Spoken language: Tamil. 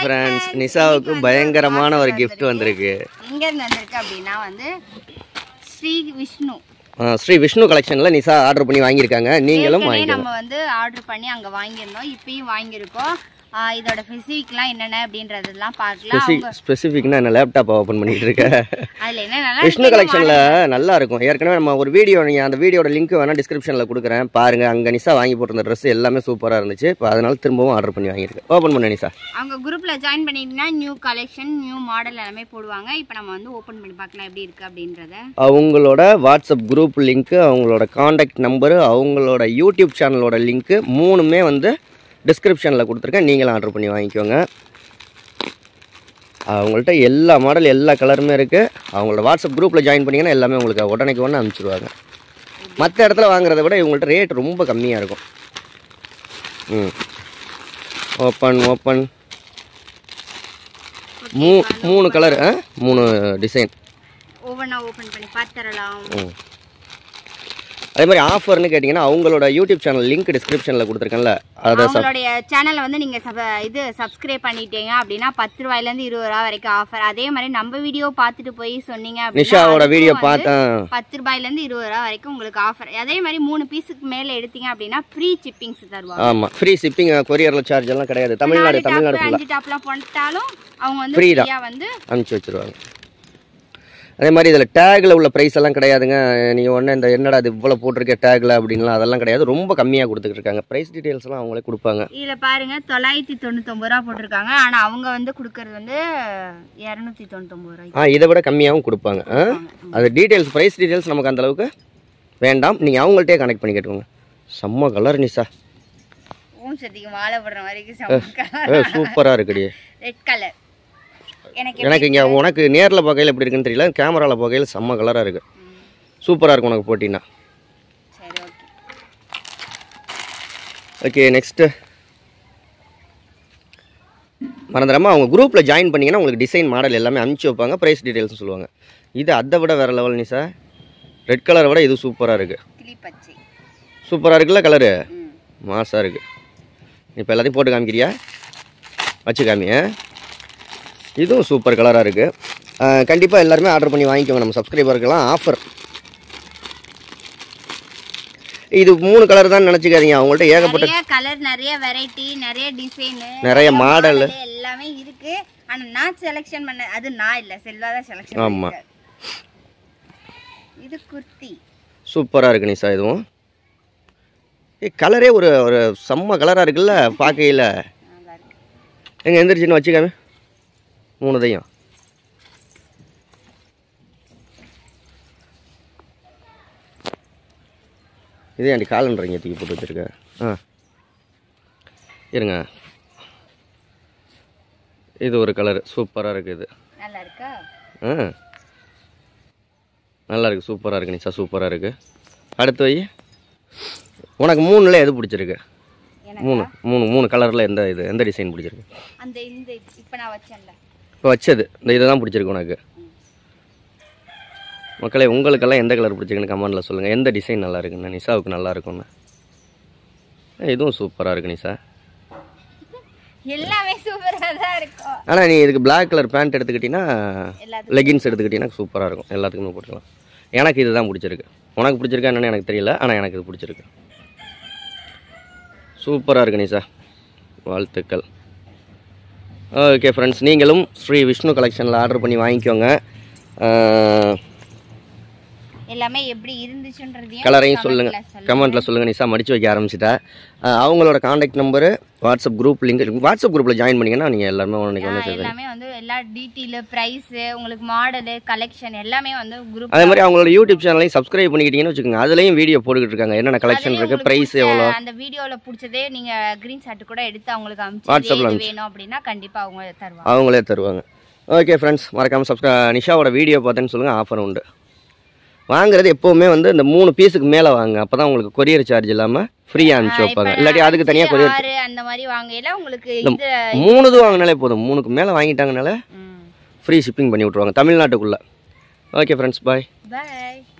ஃப்ரெண்ட்ஸ் நிஷாவுக்கு பயங்கரமான ஒரு gift வந்திருக்கு எங்க இருந்து வந்திருக்கு அப்படின்னா வந்து ஸ்ரீ விஷ்ணு ஆ, ஸ்ரீ விஷ்ணு கலெக்ஷனில் நிஷா ஆர்டர் பண்ணி வாங்கியிருக்காங்க நீங்களும் ஏற்கனவே வாங்கிக்கலாம் நம்ம வந்து ஆர்டர் பண்ணி அங்க வாங்கியிருந்தோம் இப்பயும் வாங்கியிருக்கோம் ஆ, இதோட ஸ்பெசிஃபிக்லாம் என்னென்ன அப்படின்றதெல்லாம் பார்க்கலாம் அவங்க ஸ்பெசிஃபிக்னா என்ன லேப்டாப் ஓப்பன் பண்ணிட்டு இருக்க அதுல என்னென்ன விஷ்ணு கலெக்ஷனில் நல்லா இருக்கும் ஏற்கனவே நம்ம ஒரு வீடியோ நீங்கள் அந்த வீடியோட லிங்க் வேணால் டிஸ்கிரிப்ஷனில் கொடுக்குறேன் பாருங்க அங்கே நிஷா வாங்கி போட்டிருந்த ட்ரெஸ் எல்லாமே சூப்பராக இருந்துச்சு இப்போ அதனால திரும்பவும் ஆர்டர் பண்ணி வாங்கியிருக்கேன் ஓப்பன் பண்ண நிஷா அவங்க குரூப்ல ஜாயின் பண்ணிட்டீங்கன்னா நியூ கலெக்ஷன் நியூ மாடல் எல்லாமே போடுவாங்க இப்போ நம்ம வந்து ஓபன் பண்ணி பார்க்கலாம் எப்படி இருக்கு அப்படின்றத அவங்களோட வாட்ஸ்அப் குரூப் லிங்க்கு அவங்களோட காண்டாக்ட் நம்பரு அவங்களோட யூடியூப் சேனலோட லிங்க்கு மூணுமே வந்து டிஸ்கிரிப்ஷனில் கொடுத்துருக்கேன் நீங்களும் ஆர்டர் பண்ணி வாங்கிக்கோங்க அவங்கள்ட்ட எல்லா மாடல் எல்லா கலருமே இருக்குது அவங்களோட வாட்ஸ்அப் குரூப்பில் ஜாயின் பண்ணிங்கன்னா எல்லாமே உங்களுக்கு உடனேக்கு உடனே அனுப்பிச்சிடுவாங்க மற்ற இடத்துல வாங்குறத விட இவங்கள்ட்ட ரேட் ரொம்ப கம்மியாக இருக்கும் ம் ஓப்பன் ஓப்பன் மூ மூணு கலர் மூணு டிசைன் ஒவ்வொன்றா ஓபன் பண்ணி பார்த்துடலாம் ம் அதே மாதிரி ஆஃபர்னு கேட்டிங்கன்னா அவங்களோட யூடியூப் சேனல் லிங்க் டிஸ்கிரிப்ஷனில் கொடுத்துருக்கேன்ல அதை சப் அவங்களுடைய சேனலை வந்து நீங்க sub- இது சப்ஸ்கிரைப் பண்ணிட்டீங்க அப்படின்னா பத்து ரூபாயில இருந்து இருபது ரூபா வரைக்கும் ஆஃபர் அதே மாதிரி நம்ம வீடியோ பார்த்துட்டு போய் சொன்னீங்க அப்படின்னா நிஷாவோட அதுக்கும் வீடியோ வந்து பார்த்தேன் பத்து ரூபாயில இருந்து இருபது ரூபா வரைக்கும் உங்களுக்கு ஆஃபர் அதே மாதிரி மூணு பீஸுக்கு மேல எடுத்தீங்க அப்படின்னா ஃப்ரீ சிப்பிங்ஸ் தருவாங்க ஆமாம் ஃப்ரீ ஷிப்பிங் கொரியரில் சார்ஜ் எல்லாம் கிடையாது தமிழ்நாடு நாலு தமிழ்நாடு டாப் ஃபுல்லாக அஞ்சு டாப்லாம் போட்டாலும் அவங்க வந்து Free தான். ஃப்ரீயா வந்து அனுப்பிச்சி வச்சிருவாங்க அதே மாதிரி இதில் டேக்கில் உள்ள ப்ரைஸ் எல்லாம் கிடையாதுங்க நீங்கள் உடனே இந்த என்னடா இது இவ்வளோ போட்டிருக்க டேக்கில் அப்படின்லாம் அதெல்லாம் கிடையாது ரொம்ப கம்மியாக கொடுத்துட்டு இருக்காங்க ப்ரைஸ் டீட்டெயில்ஸ்லாம் அவங்களே கொடுப்பாங்க இதுல பாருங்க தொள்ளாயிரத்தி தொண்ணூத்தொம்பது ரூபா போட்டிருக்காங்க ஆனா அவங்க வந்து கொடுக்கறது வந்து இரநூத்தி தொண்ணூத்தொம்பது ரூபாய்க்கு ஆ இதை விட கம்மியாகவும் கொடுப்பாங்க ஆ? அது டீட்டெயில்ஸ் ப்ரைஸ் டீட்டெயில்ஸ் நமக்கு அந்த அளவுக்கு வேண்டாம் நீங்கள் அவங்கள்ட்டே கனெக்ட் பண்ணி கேட்டுக்கோங்க செம்ம கலர் நிஷா ஓம் சக்திக்கு மாலை போடுற வரைக்கும் ஏ சூப்பராக இருக்குடி ரெட் கலர் எனக்கு எனக்கு இங்கே உனக்கு நேரில் பார்க்கையில் எப்படி இருக்குன்னு தெரியல கேமராவில் பார்க்கையில் செம்ம கலராக இருக்குது சூப்பராக இருக்கும் உனக்கு போட்டிங்கன்னா சரி ஓகே ஓகே நெக்ஸ்ட்டு மறந்துடாமல் அவங்க குரூப்பில் ஜாயின் பண்ணிங்கன்னா உங்களுக்கு டிசைன் மாடல் எல்லாமே அனுப்பிச்சி வைப்பாங்க ப்ரைஸ் டீட்டெயில்ஸ் சொல்லுவாங்க இது அதை விட வேறு லெவல் நீ சார் ரெட் கலரை விட இது சூப்பராக இருக்குது கிளி பச்சை சூப்பராக இருக்குல்ல கலரு ம் மாசாக இருக்குது இப்போ எல்லாத்தையும் போட்டு காமிக்கிறியா வச்சு காமி ஆ? இதுவும் சூப்பர் கலராக இருக்குது கண்டிப்பாக எல்லாருமே ஆர்டர் பண்ணி வாங்கிக்கோங்க நம்ம சப்ஸ்கிரைபருக்கெல்லாம் ஆஃபர் இது மூணு கலர் தான் நினச்சிக்காதீங்க அவங்கள்ட்ட ஏகப்பட்ட நிறைய கலர் நிறைய வெரைட்டி நிறைய டிசைன் நிறைய மாடல் எல்லாமே இருக்கு ஆனா நான் செலெக்ஷன் பண்ண அது நான் இல்ல செல்வா தான் செலெக்ஷன் ஆமா. இது குர்த்தி சூப்பராக இருக்கு நிஷா இதுவும் ஏ கலரே ஒரு ஒரு செம்ம கலராக இருக்குல்ல பார்க்கையில் நல்லா இருக்கு எங்கே எந்திரிச்சின்னு வச்சுக்காம மூணுதையும் இதே ஆண்டி காலண்டர் தூக்கி போட்டு வச்சுருக்க ஆ இருங்க இது ஒரு கலர் சூப்பராக இருக்குது இது நல்லா இருக்கா ஆ நல்லா இருக்கு சூப்பராக இருக்கு நிஷா சூப்பராக இருக்கு அடுத்து வை உனக்கு மூணுல எது பிடிச்சிருக்கு எனக்கு மூணு மூணு மூணு கலரில் எந்த இது எந்த டிசைன் பிடிச்சிருக்கு அந்த இந்த இது இப்ப நான் வச்சேன்ல இப்போ வச்சது இந்த இதை தான் பிடிச்சிருக்கு உனக்கு மக்களே உங்களுக்கெல்லாம் எந்த கலர் பிடிச்சிருக்குன்னு கமெண்டில் சொல்லுங்கள் எந்த டிசைன் நல்லா இருக்குன்னு நிஷாவுக்கு நல்லா இருக்கும்னு ஏ, இதுவும் சூப்பராக இருக்கு நிஷா எல்லாமே சூப்பரா தான் இருக்கும் ஆனால் நீ இதுக்கு Black கலர் பேண்ட் எடுத்துக்கிட்டிங்கன்னா எல்லாத்துக்கும் லெகின்ஸ் எடுத்துக்கிட்டிங்கன்னா சூப்பராக இருக்கும் எல்லாத்துக்குமே போட்டுக்கலாம் எனக்கு இதுதான் பிடிச்சிருக்கு உனக்கு பிடிச்சிருக்கா என்னன்னு எனக்கு தெரியல ஆனால் எனக்கு இது பிடிச்சிருக்கு சூப்பராக இருக்கு நிஷா வாழ்த்துக்கள் ஓகே ஃப்ரெண்ட்ஸ் நீங்களும் ஸ்ரீ விஷ்ணு கலெக்ஷனில் ஆர்டர் பண்ணி வாங்கிக்கோங்க அஹ், எல்லாமே எப்படி இருந்துச்சுன்றதையும் கலரையும் comment சொல்லுங்கள் ல சொல்லுங்க. கமெண்ட்டில் சொல்லுங்கள் நிஷா மடிச்சு வைக்க ஆரம்பிச்சிட்டா அஹ், அவங்களோட contact number WhatsApp group link WhatsApp குரூப்பில் ஜாயின் பண்ணிங்கன்னா நீங்கள் எல்லாருமே உனக்கு ஆ, வந்து சேர்த்து எல்லாமே வந்து எல்லா டீட்டெயில் பிரைஸ் உங்களுக்கு மாடலு கலெக்ஷன் எல்லாமே வந்து குரூப் அதே மாதிரி அவங்களோட யூடியூப் சேனலையும் சப்ஸ்கிரைப் பண்ணிக்கிட்டீங்கன்னு வச்சுக்கோங்க அதுலேயும் வீடியோ போட்டுக்கிட்டு இருக்காங்க என்னென்ன கலெக்ஷன் இருக்குது ப்ரைஸ் எவ்வளோ அந்த வீடியோல பிடிச்சதே நீங்க கிரீன் ஷாட் கூட எடுத்து அவங்களுக்கு WhatsApp ல அனுப்பிச்சு வேணும் அப்படின்னா கண்டிப்பா அவங்க தருவாங்க அவங்களே தருவாங்க ஓகே ஃப்ரெண்ட்ஸ் மறக்காமல் சப்ஸ்கிரை நிஷாவோட வீடியோ பார்த்தேன்னு சொல்லுங்கள் ஆஃபர் உண்டு வாங்குறது எப்போவுமே வந்து இந்த மூணு பீஸுக்கு மேலே வாங்க அப்போ தான் உங்களுக்கு கொரியர் சார்ஜ் இல்லாமல் ஃப்ரீயாக அனுப்பிச்சு வைப்பாங்க இல்லாட்டி அதுக்கு தனியாக கொரியர் ஆறு அந்த மாதிரி வாங்கையில உங்களுக்கு இது மூணு இது வாங்கினாலே போதும் மூணுக்கு மேலே வாங்கிட்டாங்கனால ம். ஃப்ரீ ஷிப்பிங் பண்ணி விட்ருவாங்க தமிழ்நாட்டுக்குள்ளே ஓகே ஃப்ரெண்ட்ஸ் பாய் பை